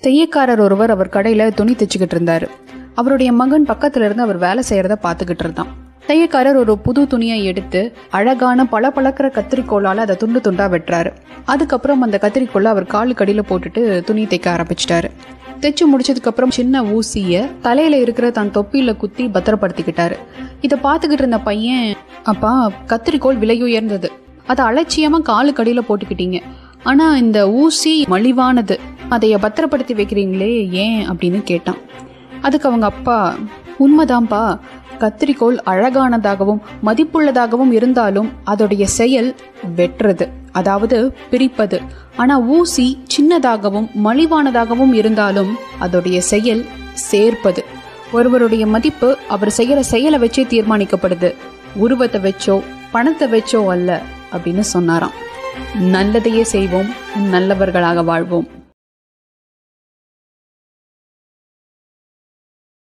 தையக்காரர் ஒருவர் அவர் கடையில துணி தைச்சுக்கிட்டு இருந்தாரு அவருடைய மகன் பக்கத்துல இருந்து அவர் வேலை செய்யறத பார்த்துக்கிட்டு இருந்தான் தையக்காரர் ஒரு புது துணியை எடுத்து அழகான பல பழக்கிற கத்திரிக்கோளால அதை துண்டு துண்டா வெட்டுறாரு அதுக்கப்புறம் அந்த கத்திரிக்கோளை அவர் காலு கடியில போட்டுட்டு துணி தைக்க ஆரம்பிச்சிட்டாரு தைச்சு முடிச்சதுக்கு அப்புறம் சின்ன ஊசிய தலையில இருக்கிற தன் தொப்பியில குத்தி பத்திரப்படுத்திக்கிட்டாரு இதை பார்த்துக்கிட்டு இருந்த பையன் அப்பா கத்திரிக்கோள் விலை உயர்ந்தது அதை அலட்சியமா காலு கடியில போட்டுக்கிட்டீங்க ஆனா இந்த ஊசி மலிவானது அதைய பத்திரப்படுத்தி வைக்கிறீங்களே ஏன் அப்படின்னு கேட்டான் அதுக்கு அவங்க அப்பா உண்மைதான்ப்பா கத்திரிக்கோள் அழகானதாகவும் மதிப்புள்ளதாகவும் இருந்தாலும் அதோடைய செயல் வெட்டுறது அதாவது பிரிப்பது ஆனா ஊசி சின்னதாகவும் மலிவானதாகவும் இருந்தாலும் அதோடைய செயல் சேர்ப்பது ஒருவருடைய மதிப்பு அவர் செய்யற செயலை வச்சே தீர்மானிக்கப்படுது உருவத்தை வச்சோ பணத்தை வச்சோ அல்ல அப்படின்னு சொன்னாராம் நல்லதையே செய்வோம் நல்லவர்களாக வாழ்வோம்